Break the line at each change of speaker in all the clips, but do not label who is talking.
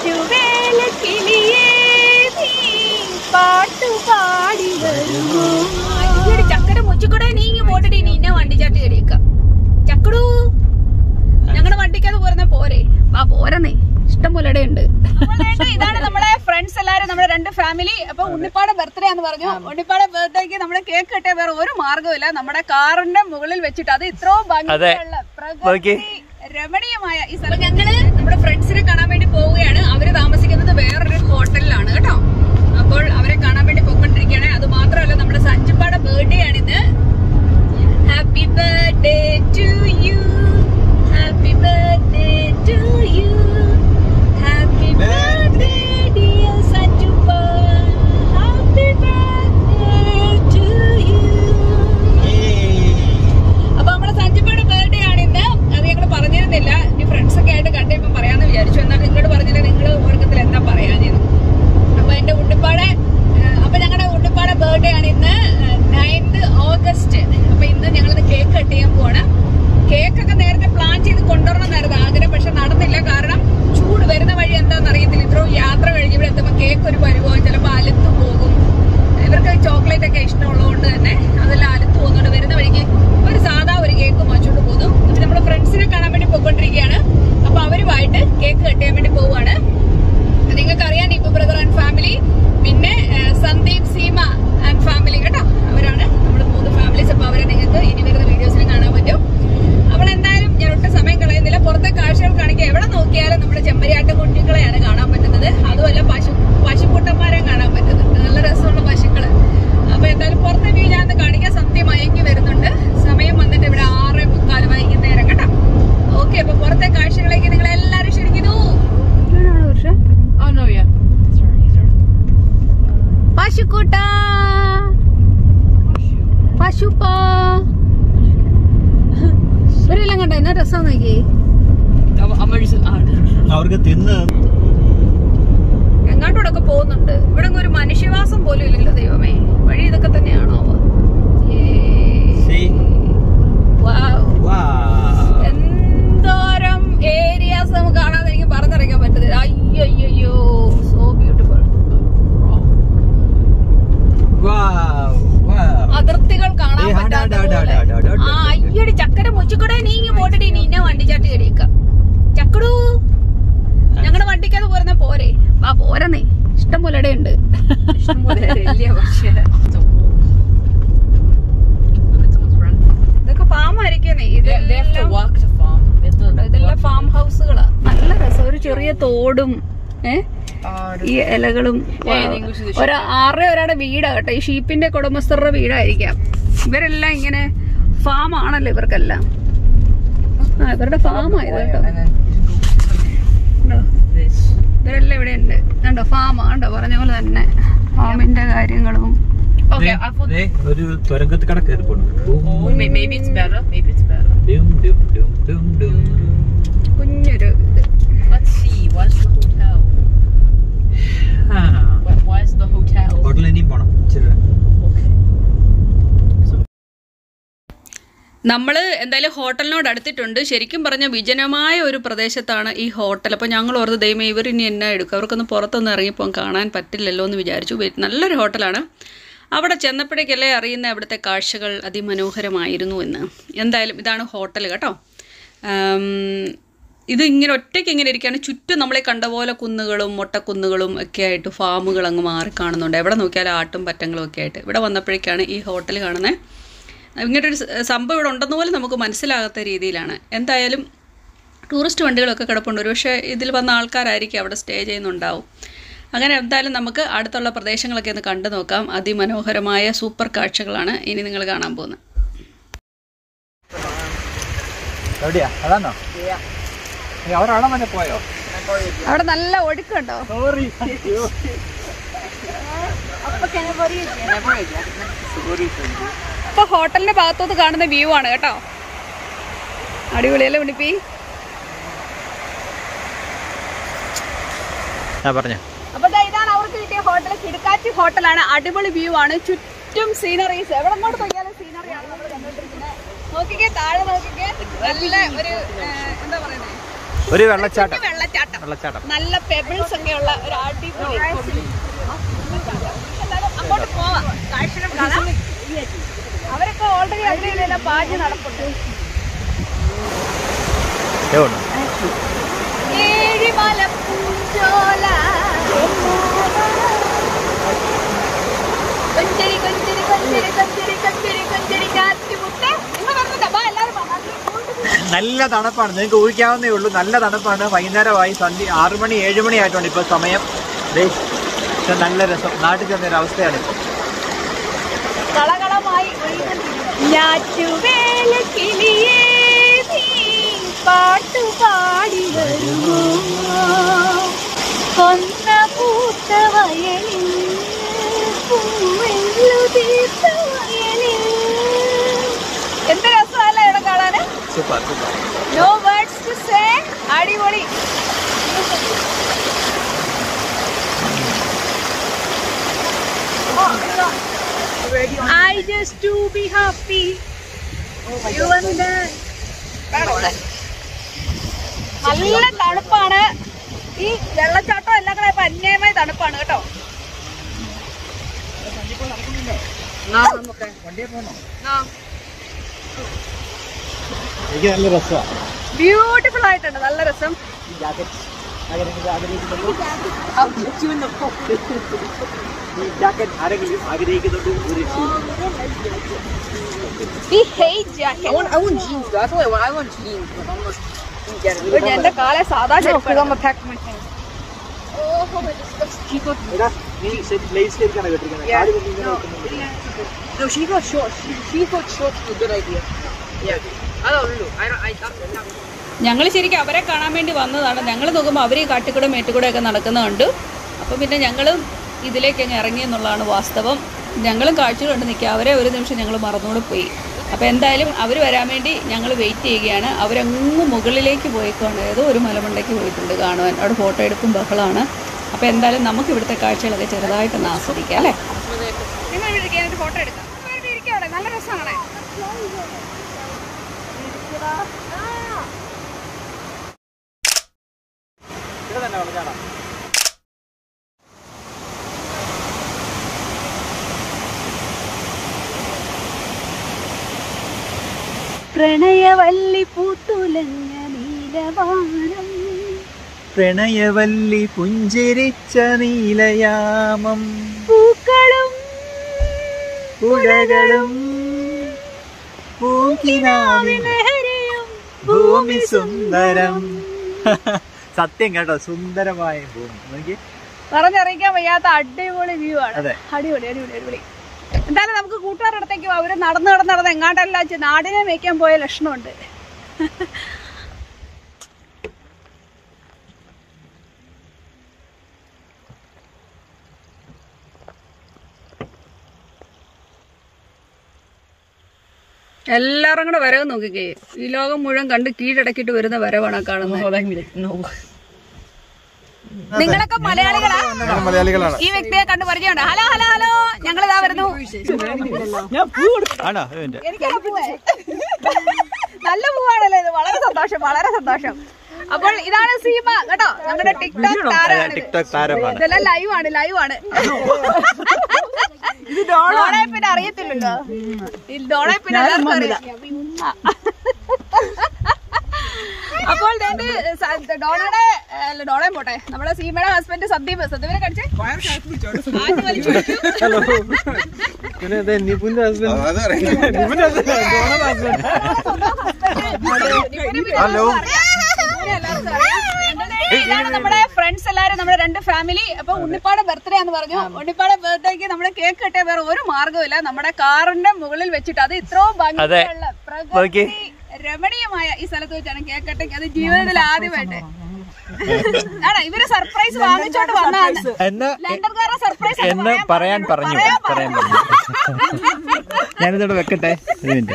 ഞാറ്റുവേല കിളിയേ നീ പാട്ടുപാടി വരുമോ ഇവിടെ ചക്കര മുച്ചിക്കൂടെ നീങ്ങി പോട്ടിട്ട് ഇനി ഇന്നെ വണ്ടിച്ചാട്ട് കയറിയേക്കാം ചക്കടൂ ഞങ്ങളുടെ വണ്ടിക്കത് പോരുന്ന പോരെ വാ പോരന്നേ ഇഷ്ടം പോലെ ഉണ്ട് ഇതാണ് നമ്മളെ ഫ്രണ്ട്സ് എല്ലാരും നമ്മുടെ രണ്ട് ഫാമിലി അപ്പൊ ഉണ്ണിപ്പാടെ ബർത്ത്ഡേ എന്ന് പറഞ്ഞു ഉണ്ണിപ്പാടെ ബർത്ത്ഡേക്ക് നമ്മുടെ കേക്ക് കിട്ടിയ വേറെ ഒരു മാർഗ്ഗമില്ല നമ്മുടെ കാറിന്റെ മുകളിൽ വെച്ചിട്ട് അത് ഇത്രയും ഭംഗിയുള്ള പ്രകൃതി രമണീയമായ ഈ സ്ഥലം ഞങ്ങള് നമ്മുടെ ഫ്രണ്ട്സിനെ കാണാൻ വേണ്ടി പോവുകയാണ് അവര് താമസിക്കുന്നത് വേറൊരു ഹോട്ടലിലാണ് കേട്ടോ അപ്പോൾ അവരെ കാണാൻ വേണ്ടി പോയിക്കൊണ്ടിരിക്കുകയാണ് അത് മാത്രമല്ല നമ്മുടെ സഞ്ജുപ്പാടെ ബർത്ത്ഡേ ആണിത് happy birthday to you happy birthday to you happy birthday dear Sanjuppa happy birthday to you അപ്പൊ നമ്മുടെ സഞ്ജുപ്പയുടെ ബർത്ത്ഡേ ആണ് ഇന്ന് അത് ഞങ്ങൾ പറഞ്ഞിരുന്നില്ല ഇനി ഫ്രണ്ട്സ് ഒക്കെ ആയിട്ട് കണ്ടപ്പോ പറയാന്ന് വിചാരിച്ചു എന്നാൽ നിങ്ങളോട് പറഞ്ഞില്ല നിങ്ങൾ ഓർക്കത്തിൽ എന്താ പറയാഞ്ഞത് അപ്പൊ എന്റെ ഉണ്ണിപ്പാടെ ഏഹ്, അപ്പൊ ഞങ്ങളുടെ ഉണ്ണിപ്പാടെ ബർത്ത്ഡേ ആണ് ഇന്ന് നയൻത് ഓഗസ്റ്റ് അപ്പൊ ഇന്ന് ഞങ്ങളിത് കേക്ക് കട്ട് ചെയ്യാൻ പോവാണ് കേക്ക് ഒക്കെ നേരത്തെ പ്ലാൻ ചെയ്ത് കൊണ്ടുവരണമെന്നായിരുന്നു ആഗ്രഹം പക്ഷെ നടന്നില്ല കാരണം ചൂട് വരുന്ന വഴി എന്താണെന്ന് അറിയത്തില്ല ഇത്രയും യാത്ര കഴിഞ്ഞ് ഇവിടെ എത്തുമ്പോൾ കേക്ക് ഒരു പരുവോ ചിലപ്പോൾ അലുത്ത് പോകും ഇവർക്ക് ചോക്ലേറ്റ് ഒക്കെ ഇഷ്ടമുള്ളതുകൊണ്ട് തന്നെ അതെല്ലാം അലുത്ത് പോകുന്നുണ്ട് വരുന്ന വഴിക്ക് ഒരു സാധാ ഒരു കേക്ക് വാങ്ങിച്ചോണ്ട് പോകുന്നു എന്നിട്ട് നമ്മുടെ ഫ്രണ്ട്സിനെ കാണാൻ വേണ്ടി പോയിക്കൊണ്ടിരിക്കുകയാണ് അപ്പൊ അവരുമായിട്ട് കേക്ക് കട്ട് ചെയ്യാൻ വേണ്ടി പോവുകയാണ് നിങ്ങൾക്ക് അറിയാൻ ഇപ്പൊ ബ്രദർ ആൻഡ് ഫാമിലി പിന്നെ ആ, സന്ദീപ് സീമ ആൻഡ് ഫാമിലി കേട്ടോ അവരാണ് നമ്മുടെ മൂന്ന് ഫാമിലീസ് അപ്പൊ അവരെ നിങ്ങൾക്ക് ഇനി വരുന്ന വീഡിയോസിൽ കാണാൻ പറ്റും അപ്പോൾ എന്തായാലും ഞാൻ ഒട്ടും സമയം കളയുന്നില്ല പുറത്തെ കാഴ്ചകൾ കാണിക്കുക എവിടെ നോക്കിയാലും നമ്മുടെ ചെമ്മരിയാട്ട കുട്ടികളെയാണ് കാണാൻ പറ്റുന്നത് അതുമല്ല പശു പശുക്കുട്ടന്മാരെ കാണാൻ പറ്റുന്നുണ്ട് നല്ല രസമുള്ള പശുക്കള് അപ്പൊ എന്തായാലും പുറത്തെ വ്യൂ ഞാൻ ഒന്ന് കാണിക്കാൻ സത്യം മയങ്ങി വരുന്നുണ്ട് സമയം വന്നിട്ട് ഇവിടെ ആറ് മുക്കാല് വൈകുന്നേരം കേട്ടോ ഓക്കെ അപ്പൊ പുറത്തെ കാഴ്ചകളേക്ക് നിങ്ങൾ എല്ലാവരും ക്ഷണിക്കുന്നു
Oh no, yeah. Sorry, sorry.
പശുക്കൂട്ട പശുപ്പ ഒരെല്ലാം കണ്ട എന്നാ രസം നോക്കി
I'm, I'm already. Ah,
അവർക്ക് തിന്ന്
എങ്ങാട്ടോടൊക്കെ പോകുന്നുണ്ട് ഇവിടെ ഒരു മനുഷ്യവാസം പോലും ഇല്ലല്ലോ ദൈവമേ വഴി ഇതൊക്കെ തന്നെയാണോ
See?
Wow.
Wow.
എന്തോരം ഏരിയാസ് നമുക്ക് കാണാതെ എനിക്ക് പറഞ്ഞറിയിക്കാൻ പറ്റുന്നില്ല അയ്യോ അയ്യോ അയ്യോ സോ ബ്യൂട്ടിഫുൾ
Wow. Wow.
അതിർത്തികൾ കാണാൻ
ഏയ്, ആടാ,
പറ്റാത്ത
ആടാ,
പോലെ.
ആടാ, ആടാ, ആടാ.
ആ അയ്യടി ചക്കര മുച്ചിക്കൂടെ നീങ്ങി പോട്ടിട്ട് ഇനി ഇന്നെ വണ്ടിച്ചാട്ട് കയറിയേക്കാം ചക്കടൂ ഞങ്ങളുടെ വണ്ടിക്കത് പോരുന്ന പോരെ വാ പോരന്നേ ഇഷ്ടം പോലെ ഉണ്ട്
ഇഷ്ടംപോലെ വലിയ പക്ഷേ Look at someone's run.
ഇതൊക്കെ ഫാമായിരിക്കുന്നേ
They, they have to walk to farm. They have to
ഇതെല്ലാം
walk.
ഫാം ഹൗസുകളാ നല്ല രസം ഒരു ചെറിയ തോടും ഏ
Ah,
ഈ ഇലകളും
Yeah, in English is
ഒരു ആറേ ഒരാടെ വീടാ കേട്ടോ ഈ ഷീപ്പിന്റെ കുടുംബസ്ഥരുടെ വീടായിരിക്കാം ഇവരെല്ലാം ഇങ്ങനെ ഫാം ആണല്ലോ ഇവർക്കെല്ലാം ആ ഇവരുടെ ഫാം ആയത് കേട്ടോ
and then you can go to
കണ്ടോ?
this.
ഇവരെല്ലാം ഇവിടെ ഉണ്ട് കണ്ടോ ഫാം കണ്ടോ പറഞ്ഞ പോലെ തന്നെ ഫാമിന്റെ കാര്യങ്ങളും
Okay,
ദേ,
I thought.
ദേ, ഒരു തുരങ്കത്ത് കട കയറി പോണു
Oh, may- maybe it's better. Maybe it's better.
കുഞ്ഞൊരു ഇത്
Let's see. Where's the hotel? Where, where's the hotel?
ഹോട്ടലിൽ ഇനിയും പോണം ഇച്ചിരി
Okay.
നമ്മൾ എന്തായാലും ഹോട്ടലിനോട് അടുത്തിട്ടുണ്ട് ശരിക്കും പറഞ്ഞ വിജനമായ ഒരു പ്രദേശത്താണ് ഈ ഹോട്ടൽ അപ്പോൾ ഞങ്ങൾ ഓർത്ത് ദൈവം ഇവർ ഇനി എന്നാ എടുക്കും അവർക്കൊന്ന് പുറത്തൊന്ന് ഇറങ്ങിപ്പോൾ കാണാൻ പറ്റില്ലല്ലോ എന്ന് വിചാരിച്ചു വെ- നല്ലൊരു ഹോട്ടലാണ് അവിടെ ചെന്നപ്പോഴേക്കല്ലേ അറിയുന്ന അവിടുത്തെ കാഴ്ചകൾ അതിമനോഹരമായിരുന്നു എന്ന് എന്തായാലും ഇതാണ് ഹോട്ടൽ കേട്ടോ ആം, ഇത് ഇങ്ങനെ ഒറ്റയ്ക്ക് ഇങ്ങനെ ഇരിക്കുകയാണ് ചുറ്റും നമ്മളെ കണ്ട പോലെ കുന്നുകളും മൊട്ടക്കുന്നുകളും ഒക്കെ ആയിട്ട് ഫാമുകൾ അങ്ങ് മാറി കാണുന്നുണ്ട് എവിടെ നോക്കിയാലും ആട്ടും പറ്റങ്ങളും ഒക്കെ ആയിട്ട് ഇവിടെ വന്നപ്പോഴേക്കാണ് ഈ ഹോട്ടൽ കാണുന്നത് ഇങ്ങനൊരു സ- സംഭവം ഇവിടെ ഉണ്ടെന്ന് പോലും നമുക്ക് മനസ്സിലാകാത്ത രീതിയിലാണ് എന്തായാലും ടൂറിസ്റ്റ് വണ്ടികളൊക്കെ കിടപ്പുണ്ട് ഒരു പക്ഷേ ഇതിൽ വന്ന ആൾക്കാരായിരിക്കും അവിടെ സ്റ്റേ ചെയ്യുന്നുണ്ടാവും അങ്ങനെ എന്തായാലും നമുക്ക് അടുത്തുള്ള പ്രദേശങ്ങളൊക്കെ ഒന്ന് കണ്ടു നോക്കാം അതിമനോഹരമായ സൂപ്പർ കാഴ്ചകളാണ് ഇനി നിങ്ങൾ കാണാൻ പോകുന്നത്
എവിടെയാ അതാണോ അവരാണോ തന്നെ പോയോ
അവിടെ നല്ല ഒഴുക്കുണ്ടോ
സോറി
ഇപ്പൊ ഹോട്ടലിന്റെ ഭാഗത്തോട്ട് കാണുന്ന വ്യൂ ആണ് കേട്ടോ അടിപൊളിയല്ലേ ഉണ്ണിപ്പി
ആ പറഞ്ഞോ
അപ്പൊ ദാ ഇതാണ് അവർക്ക് കിട്ടിയ ഹോട്ടൽ കിടക്കാച്ചി ഹോട്ടലാണ് അടിപൊളി വ്യൂ ആണ് ചുറ്റും സീനറീസ് എവിടെ അങ്ങോട്ട് നോക്കിയാലും സീനറി ആണ് നമ്മൾ കണ്ടോണ്ടിരിക്കുന്നത് നോക്കിക്കേ താഴെ നോക്കിക്കേ നല്ല ഒരു ഏഹ്, എന്താ പറയുന്നത്
ഒരു വെള്ളച്ചാട്ടം
വെള്ളച്ചാട്ടം
വെള്ളച്ചാട്ടം
നല്ല പെബിൾസ് ഒക്കെ ഉള്ള ഒരു അടിപൊളി എന്തായാലും അങ്ങോട്ട് പോവാം കാഴ്ചകൾ കാണാം അവരൊക്കെ ഓൾറെഡി അതിലെല്ലാം പാഞ്ഞ് നടപ്പുണ്ട് ഏഴിമല പൂഞ്ചോല കൊഞ്ചരി കൊഞ്ചരി കൊഞ്ചരി കൊഞ്ചരി കൊഞ്ചരി കൊഞ്ചരി കാറ്റുമുട്ട നിങ്ങൾ പറഞ്ഞില്ല ബാ എല്ലാവരും വാ.
നല്ല തണുപ്പാണ് നിങ്ങൾക്ക് ഊഹിക്കാവുന്നേ ഉള്ളൂ നല്ല തണുപ്പാണ് വൈകുന്നേരമായി സന്ധ്യ ആറു മണി ഏഴ് മണി ആയിട്ടുണ്ട് ഇപ്പോൾ സമയം ദേ, പക്ഷെ നല്ല രസം നാട്ടിൽ ചെന്നൊരു അവസ്ഥയാണ് ഇപ്പോൾ
കളകളമായി ഞാറ്റുവേല കിളിയേ നീ പാട്ടുപാടി വരുമോ കൊന്ന പൂത്ത വയലിൽ പൂവെല്ലു തീർത്ത വയലിൽ എന്ത് രസമല്ലേ ഇവിടെ കാണാന്
super super
no words to say അടിപൊളി I just to be happy. You and I. നല്ല തണുപ്പാണ് ഈ വെള്ളച്ചാട്ടം എല്ലാം കൂടെ ഇപ്പൊ അന്യായമായ തണുപ്പാണ് കേട്ടോ
എനിക്ക് നല്ല രസമാണ്
ബ്യൂട്ടിഫുൾ ആയിട്ടുണ്ട് നല്ല രസം
ആരെങ്കിലും ആഗ്രഹിക്കുന്നുണ്ട് ഒരു
ഈ height jacket
I want, I want jeans. Though. That's what I want. I want jeans, but I'm not didn't get it.
എന്റെ കാലെ സാധാ
Because I'm gonna pack my things.
എടാ നീ ലേസ് കരിക്കാണ് കേട്ടിരിക്കുന്നത്
Yeah.
കാല് കൊണ്ട് ഇങ്ങനെ വെക്കുന്നുണ്ട്.
No, she thought shorts. She, she thought shorts was a good idea. Yeah. I don't know. I don't. I. I'm not.
ഞങ്ങൾ ശരിക്കും അവരെ കാണാൻ വേണ്ടി വന്നതാണ് ഞങ്ങൾ നോക്കുമ്പോൾ അവർ ഈ കാട്ടിക്കൂടെ മേട്ടുകൂടെ ഒക്കെ നടക്കുന്നുണ്ട് അപ്പം പിന്നെ ഞങ്ങളും ഇതിലേക്ക് അങ്ങ് ഇറങ്ങി എന്നുള്ളതാണ് വാസ്തവം ഞങ്ങളും കാഴ്ചകൾ കണ്ട് നിൽക്കുക അവരെ ഒരു നിമിഷം ഞങ്ങൾ മറന്നുകൂടെ പോയി അപ്പോൾ എന്തായാലും അവർ വരാൻ വേണ്ടി ഞങ്ങൾ വെയിറ്റ് ചെയ്യുകയാണ് അവരങ്ങ് മുകളിലേക്ക് പോയേക്കാണ് ഏതോ ഒരു മലമണ്ടയ്ക്ക് പോയിട്ടുണ്ട് കാണുവാൻ അവിടെ ഫോട്ടോ എടുക്കും ബഹളമാണ് അപ്പോൾ എന്തായാലും നമുക്ക് ഇവിടുത്തെ കാഴ്ചകളൊക്കെ ചെറുതായിട്ടൊന്ന് ആസ്വദിക്കാം അല്ലേ നിങ്ങൾ ഇവിടെ ഫോട്ടോ എടുക്കാം ഇരിക്കാം നല്ല രസമാണ്
ഇവിടെ തന്നെ വെള്ളച്ചാട്ടം
പ്രണയവല്ലി പൂത്തുലഞ്ഞ നീലവാനം
പ്രണയവല്ലി പുഞ്ചിരിച്ച നീലയാമം
പൂക്കളും
പുഴകളും പൂക്കിനാവിൻ
ലഹരിയും
ഭൂമി സുന്ദരം സത്യം കേട്ടോ സുന്ദരമായ ഭൂമി നോക്കി
പറഞ്ഞറിയിക്കാൻ വയ്യാത്ത അടിപൊളി വ്യൂ ആണ്
അതെ
അടിപൊളി അടിപൊളി അടിപൊളി എന്തായാലും നമുക്ക് കൂട്ടുകാരുടെ അടുത്തേക്ക് പോവാം. അവര് നടന്ന് നടന്ന് നടന്ന് എങ്ങാണ്ടല്ല ചെ- നാടിനെ മേയ്ക്കാൻ പോയ ലക്ഷണമുണ്ട് എല്ലാവരും കൂടെ വരവ് നോക്കിക്കേ ഈ ലോകം മുഴുവൻ കണ്ട് കീഴടക്കിയിട്ട് വരുന്ന വരവാണ് ആ കാണുന്നത്
Oh, that can be like no.
നിങ്ങളൊക്കെ മലയാളികളാ
മലയാളികളാണ്
ഈ വ്യക്തിയെ കണ്ട് പരിചയമുണ്ട് ഹലോ ഹലോ ഹലോ ഞങ്ങൾ ഇതാ വരുന്നു
ആണോ ഇവന്റെ
എനിക്കാ പൂവേ. നല്ല പൂവാണല്ലോ ഇത് വളരെ സന്തോഷം വളരെ സന്തോഷം അപ്പോൾ ഇതാണ് സീമ കേട്ടോ ഞങ്ങളുടെ ടിക്ടോക്ക് താരമാണ്
ടിക്ടോക്ക് താരമാണ്
ഇതെല്ലാം ലൈവ് ആണ് ലൈവ് ആണ് ഡോളെ പിന്നെ അറിയത്തില്ലല്ലോ ഈ ഡോളെ പിന്നെ എല്ലാവർക്കും അറിയാം. അപ്പോൾ ദേ സ- ഡോണയുടെ അല്ല ഡോളയും പോട്ടെ നമ്മുടെ സീമയുടെ ഹസ്ബൻഡ് സന്ദീപ് സന്ദീപിനെ കടിച്ചേ ആദ്യം വലിച്ചു പിടിച്ചു. ഹലോ ഇതാണ് നമ്മുടെ ഫ്രണ്ട്സ് എല്ലാരും നമ്മുടെ രണ്ട് ഫാമിലി അപ്പൊ ഉണ്ണിപ്പാടെ ബർത്ത്ഡേ എന്ന് പറഞ്ഞു ഉണ്ണിപ്പാടെ ബർത്ത്ഡേക്ക് നമ്മൾ കേക്ക് കിട്ടിയ വേറെ ഒരു മാർഗ്ഗമില്ല നമ്മുടെ കാറിന്റെ മുകളിൽ വെച്ചിട്ട് അത് ഇത്രയും ഭംഗിയുള്ള പ്രകൃതി രമണീയമായ ഈ സ്ഥലത്ത് വെച്ചാണ് കേക്ക് കട്ടിങ് അത് ജീവിതത്തിൽ ആദ്യമായിട്ട് ആണോ ഇവര് സർപ്രൈസ് വാങ്ങിച്ചോണ്ട് വന്നതാണ്
എന്നാ
ലണ്ടൻകാരെ സർപ്രൈസ്
എന്ന് പറയാൻ പറഞ്ഞു പറയാൻ പറഞ്ഞു ഞാനിതോടെ വെക്കട്ടെ ഒരു മിനിറ്റ്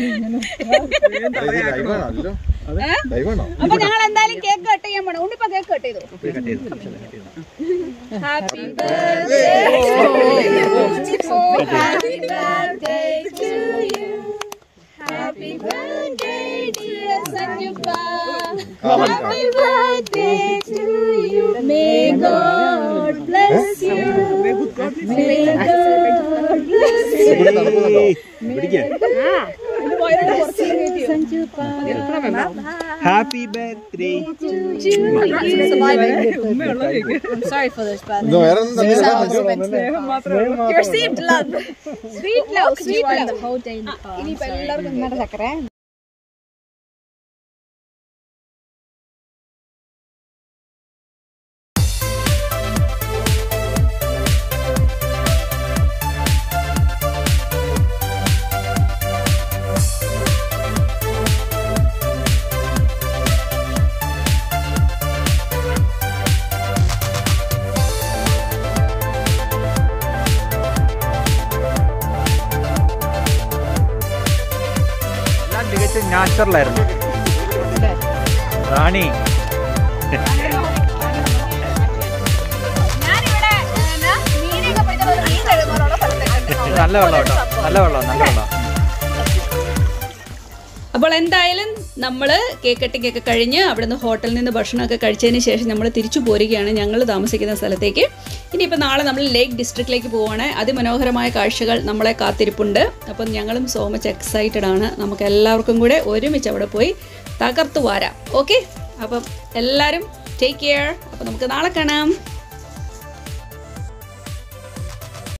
അപ്പൊ ഞങ്ങൾ എന്തായാലും കേക്ക് കട്ട് ചെയ്യാൻ പോണം ഉണ്ണിപ്പ കേക്ക് കട്ട് ചെയ്തു
കട്ട് ചെയ്തു
happy birthday happy birthday to you happy birthday dear Sanjuppa happy birthday to you. May God bless you. May God bless you.
Happy birthday
I'm sorry for this, but
ഇത് വേറെ ഒന്നും തമ്മിൽ
you received love. Sweet love, sweet love. The whole day in the car. ഇനിയിപ്പോ എല്ലാവർക്കും നിങ്ങളുടെ ചക്കര
എല്ലാം തികച്ചും നാച്ചുറൽ ആയിരുന്നു റാണി
ഞാനിവിടെ എന്നാ, മീനൊക്കെ പിടിക്കുന്ന ഒരു മീൻ കഴുകുന്നവരോട് സ്ഥലത്തേക്കുണ്ട്.
നല്ല വെള്ളം കേട്ടോ നല്ല വെള്ളം നല്ല വെള്ളം
അപ്പോൾ എന്തായാലും നമ്മൾ കേക്ക് കട്ടിംഗ് ഒക്കെ കഴിഞ്ഞ് അവിടുന്ന് ഹോട്ടലിൽ നിന്ന് ഭക്ഷണമൊക്കെ കഴിച്ചതിന് ശേഷം നമ്മൾ തിരിച്ചു പോരുകയാണ് ഞങ്ങൾ താമസിക്കുന്ന സ്ഥലത്തേക്ക് ഇനിയിപ്പോൾ നാളെ നമ്മൾ ലേക്ക് ഡിസ്ട്രിക്റ്റിലേക്ക് പോവുകയാണ് അതിമനോഹരമായ കാഴ്ചകൾ നമ്മളെ കാത്തിരിപ്പുണ്ട് അപ്പം ഞങ്ങളും സോ മച്ച് എക്സൈറ്റഡ് ആണ് നമുക്ക് എല്ലാവർക്കും കൂടെ ഒരുമിച്ച് അവിടെ പോയി തകർത്തു വാരാം ഓക്കെ അപ്പം എല്ലാവരും ടേക്ക് കെയർ അപ്പം നമുക്ക് നാളെ കാണാം